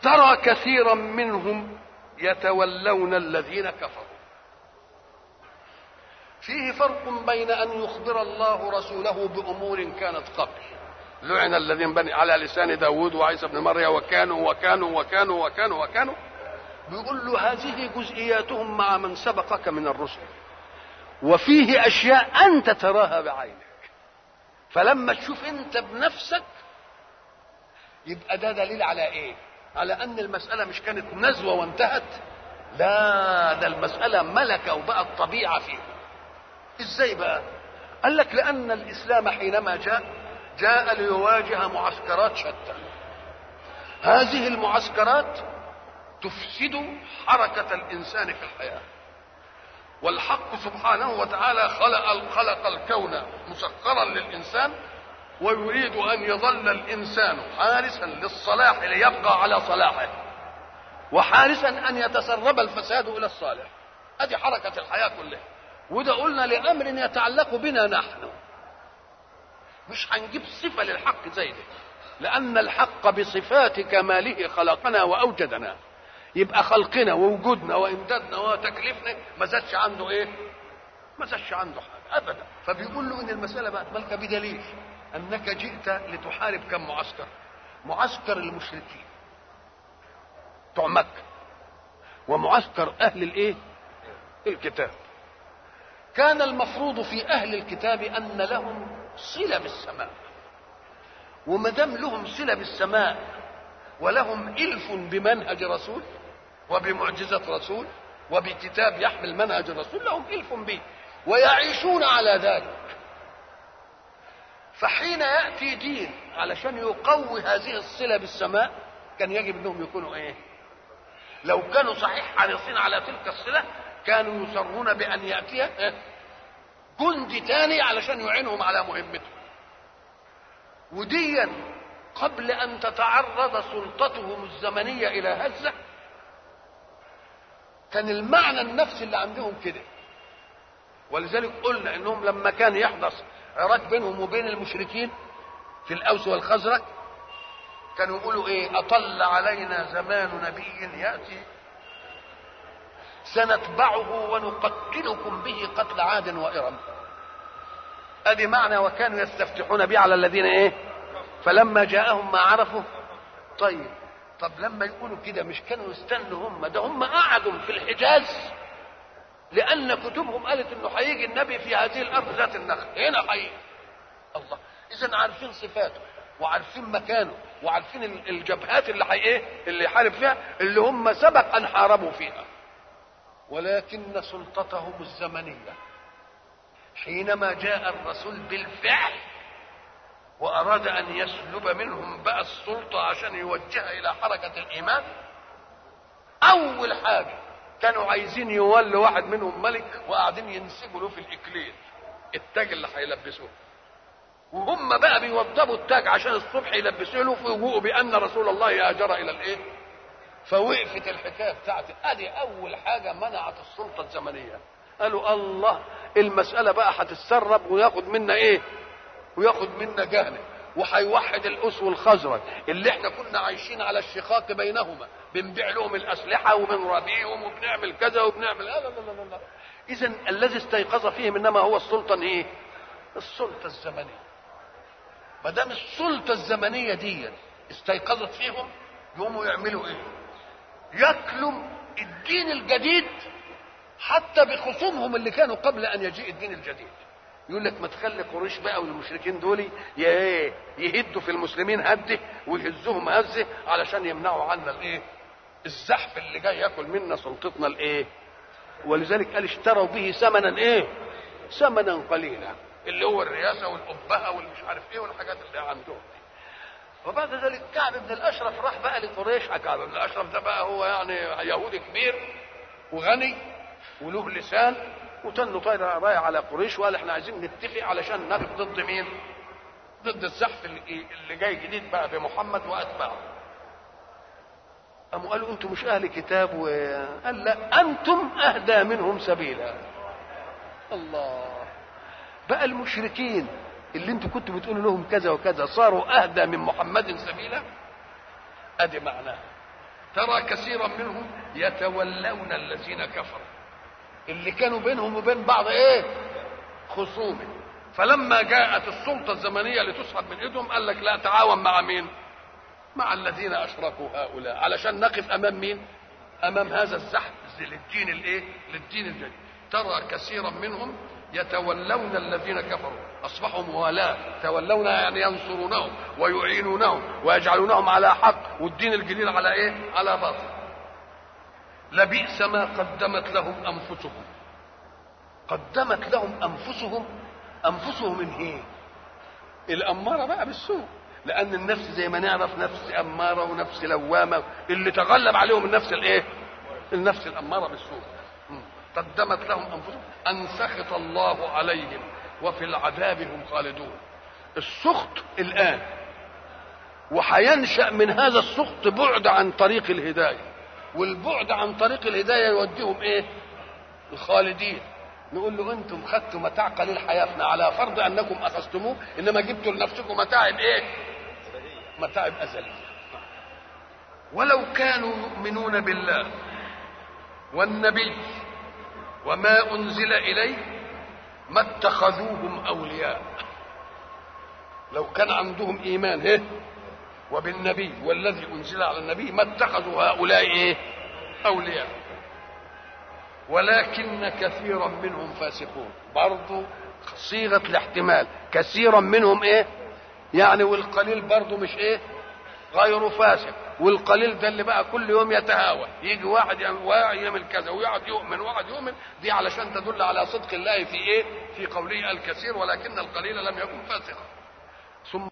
ترى كثيرا منهم يتولون الذين كفروا فيه فرق بين ان يخبر الله رسوله بامور كانت قبل لعن الذين بني على لسان داود وعيسى بن مريم وكانوا وكانوا وكانوا وكانوا وكانوا بيقول له هذه جزئياتهم مع من سبقك من الرسل وفيه اشياء انت تراها بعينك فلما تشوف انت بنفسك يبقى ده دليل على ايه على ان المساله مش كانت نزوه وانتهت لا ده المساله ملكه وبقت طبيعه فيه ازاي بقى قال لك لان الاسلام حينما جاء جاء ليواجه معسكرات شتى هذه المعسكرات تفسد حركه الانسان في الحياه والحق سبحانه وتعالى خلق خلق الكون مسخرا للانسان ويريد ان يظل الانسان حارسا للصلاح ليبقى على صلاحه وحارسا ان يتسرب الفساد الى الصالح ادي حركه الحياه كلها وده قلنا لامر يتعلق بنا نحن مش هنجيب صفه للحق زي دي لان الحق بصفات كماله خلقنا واوجدنا يبقى خلقنا ووجودنا وامدادنا وتكليفنا ما زادش عنده ايه ما زادش عنده حاجه ابدا فبيقول له ان المساله بقت مالكه بدليل انك جئت لتحارب كم معسكر معسكر المشركين بتوع مكه ومعسكر اهل الايه الكتاب كان المفروض في اهل الكتاب ان لهم صله بالسماء وما دام لهم صله بالسماء ولهم الف بمنهج رسول وبمعجزه رسول وبكتاب يحمل منهج الرسول لهم الف به ويعيشون على ذلك فحين ياتي دين علشان يقوي هذه الصله بالسماء كان يجب انهم يكونوا ايه لو كانوا صحيح حريصين على تلك الصله كانوا يصرون بان ياتي جندي تاني علشان يعينهم على مهمتهم وديا قبل ان تتعرض سلطتهم الزمنيه الى هزه كان المعنى النفسي اللي عندهم كده ولذلك قلنا انهم لما كان يحدث عراك بينهم وبين المشركين في الاوس والخزرج كانوا يقولوا ايه اطل علينا زمان نبي ياتي سنتبعه ونقتلكم به قتل عاد وارم ادي معنى وكانوا يستفتحون به على الذين ايه فلما جاءهم ما عرفوا طيب طب لما يقولوا كده مش كانوا يستنوا هم ده هم قعدوا في الحجاز لان كتبهم قالت انه هيجي النبي في هذه الارض ذات النخل هنا هيجي الله اذا عارفين صفاته وعارفين مكانه وعارفين الجبهات اللي حي ايه اللي يحارب فيها اللي هم سبق ان حاربوا فيها ولكن سلطتهم الزمنيه حينما جاء الرسول بالفعل واراد ان يسلب منهم بقى السلطه عشان يوجهها الى حركه الايمان اول حاجه كانوا عايزين يولوا واحد منهم ملك وقاعدين ينسبوا له في الاكليل التاج اللي هيلبسوه وهم بقى بيوضبوا التاج عشان الصبح يلبسوه له فوجئوا بان رسول الله هاجر الى الايه فوقفت الحكايه بتاعتي ادي اول حاجه منعت السلطه الزمنيه قالوا الله المساله بقى هتتسرب وياخد منا ايه وياخد منا جهنم وهيوحد الاس والخزرج اللي احنا كنا عايشين على الشقاق بينهما بنبيع لهم الاسلحه وبنرابيهم وبنعمل كذا وبنعمل لا لا لا لا, لا. اذا الذي استيقظ فيهم انما هو السلطه ايه السلطه الزمنيه ما دام السلطه الزمنيه دي استيقظت فيهم يقوموا يعملوا ايه ياكلوا الدين الجديد حتى بخصومهم اللي كانوا قبل ان يجيء الدين الجديد يقول لك ما تخلي قريش بقى والمشركين دول يهدوا في المسلمين هده ويهزوهم هزه علشان يمنعوا عنا الايه الزحف اللي جاي ياكل منا سلطتنا الايه ولذلك قال اشتروا به ثمنا ايه ثمنا قليلا اللي هو الرئاسه والابهه والمش عارف ايه والحاجات اللي عندهم وبعد ذلك كعب بن الاشرف راح بقى لقريش كعب بن الاشرف ده بقى هو يعني يهودي كبير وغني وله لسان وتنه طاير رايح على قريش وقال احنا عايزين نتفق علشان نقف ضد مين؟ ضد الزحف اللي, اللي جاي جديد بقى بمحمد واتباعه. قاموا قالوا انتم مش اهل كتاب وقال لا انتم اهدى منهم سبيلا. الله بقى المشركين اللي انتم كنتوا بتقولوا لهم كذا وكذا صاروا اهدى من محمد سبيلا ادي معناه ترى كثيرا منهم يتولون الذين كفروا اللي كانوا بينهم وبين بعض ايه خصومه فلما جاءت السلطة الزمنية لتسحب من ايدهم قال لك لا تعاون مع مين مع الذين اشركوا هؤلاء علشان نقف امام مين امام هذا الزحف للدين الايه للدين الجديد ترى كثيرا منهم يتولون الذين كفروا اصبحوا موالاه تولون يعني ينصرونهم ويعينونهم ويجعلونهم على حق والدين الجديد على ايه على باطل لبئس ما قدمت لهم انفسهم قدمت لهم انفسهم انفسهم من ايه الاماره بقى بالسوء لان النفس زي ما نعرف نفس اماره ونفس لوامه اللي تغلب عليهم النفس الايه النفس الاماره بالسوء قدمت لهم انفسهم ان سخط الله عليهم وفي العذاب هم خالدون السخط الان وهينشا من هذا السخط بعد عن طريق الهدايه والبعد عن طريق الهدايه يوديهم ايه الخالدين نقول له انتم خدتوا متاع قليل حياتنا على فرض انكم اخذتموه انما جبتوا لنفسكم متاعب ايه متاعب ازليه ولو كانوا يؤمنون بالله والنبي وما انزل اليه ما اتخذوهم اولياء لو كان عندهم ايمان هه وبالنبي والذي انزل على النبي ما اتخذوا هؤلاء ايه اولياء ولكن كثيرا منهم فاسقون برضو صيغه الاحتمال كثيرا منهم ايه يعني والقليل برضو مش ايه غير فاسق والقليل ده اللي بقى كل يوم يتهاوى يجي واحد يعمل كذا ويقعد يؤمن ويقعد يؤمن دي علشان تدل على صدق الله في ايه في قوله الكثير ولكن القليل لم يكن فاسقا ثم